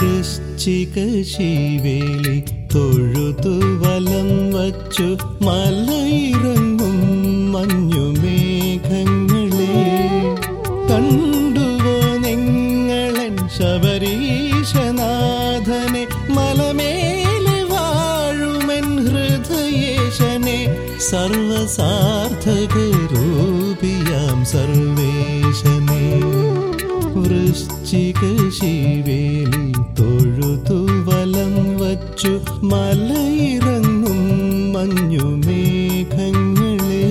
വൃശ്ചിക ശിവേലി തൊഴുതു വലം വച്ചു മലയിറങ്ങും മഞ്ഞുമേഘങ്ങളെ കണ്ടുവോ നിങ്ങളൻ ശബരീശനാഥനെ മലമേലെ വാഴുമെൻ ഹൃദയേശനെ സർവസാർത്ഥക രൂപിയാം സർവേശനെ വൃശ്ചിക ശിവേലി തൊഴുതു വലം വച്ചു മലയിറങ്ങും മഞ്ഞുമേഘങ്ങളെ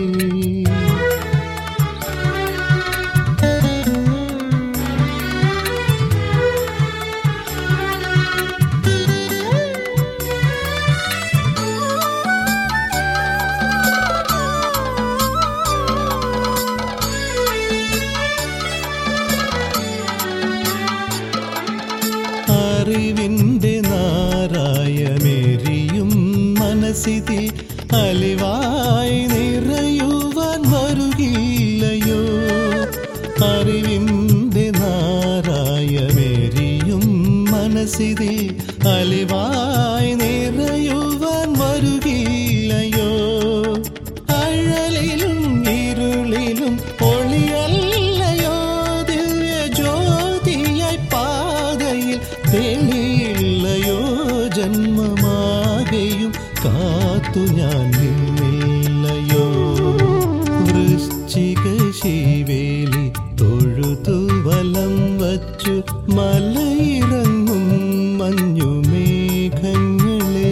അറിവിൻ്റെ നാരായമെരിയും മനസ്സിതി അലിവായി നിറയുവാൻ വരുകില്ലയോ അറിവിൻ്റെ നാരായമെരിയും മനസ്സിതി അലിവായി നിറയുവാൻ വരുകില്ലയോ അഴലിലും ഇരുളിലും ഒളിയല്ലയോ ദിവ്യ ജ്യോതിയായി പാതയിൽ തെളിയില്ലയോ ജന്മമാകെയും കാത്തു ഞാൻ നിന്നില്ലയോ വൃശ്ചിക ശിവേലി തൊഴുതു വലം വച്ചു മലയിറങ്ങും മഞ്ഞുമേഘങ്ങളെ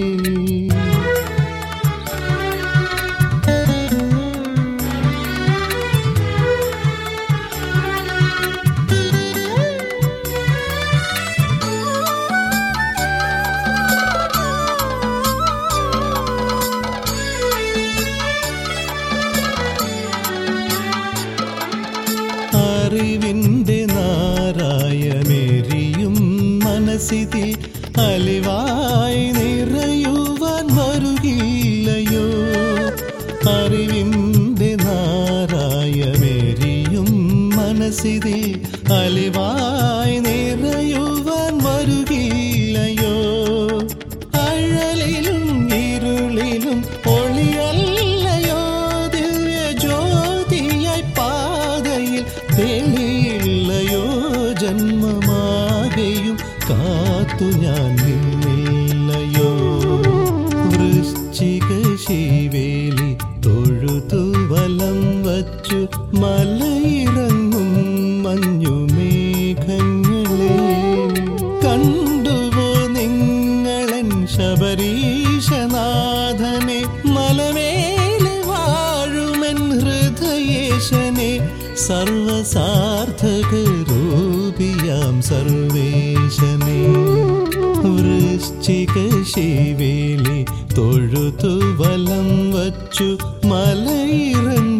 അറിവിൻ്റെ നാരായമെരിയും മനസ്സിതി അലിവായി നിറയുവാൻ വരുകില്ലയോ അറിവിൻ്റെ നാരായമെരിയും മനസ്സിതി അലിവായി നിറയുവാൻ വരുകില്ലയോ അഴലിലും ഇരുളിലും ഒളിയല്ലയോ ദിവ്യ ജ്യോതിയായി പാതയിൽ തെളിയില്ലയോ ജന്മമാകെയും കാത്തു ഞാൻ നിന്നില്ലയോ വൃശ്ചിക ശിവേലി തൊഴുതു വലം വച്ചു മലയിറങ്ങും മഞ്ഞുമേഘങ്ങളെ കണ്ടുവോ നിങ്ങളൻ ശബരീശനാഥനെ മലമേലെ വാഴുമെൻ ഹൃദയേശനെ സർവസാർത്ഥക രൂപിയാം സർവേശനെ വൃശ്ചിക ശിവേലി തൊഴുതു വലം വച്ചു മലയിറങ്ങും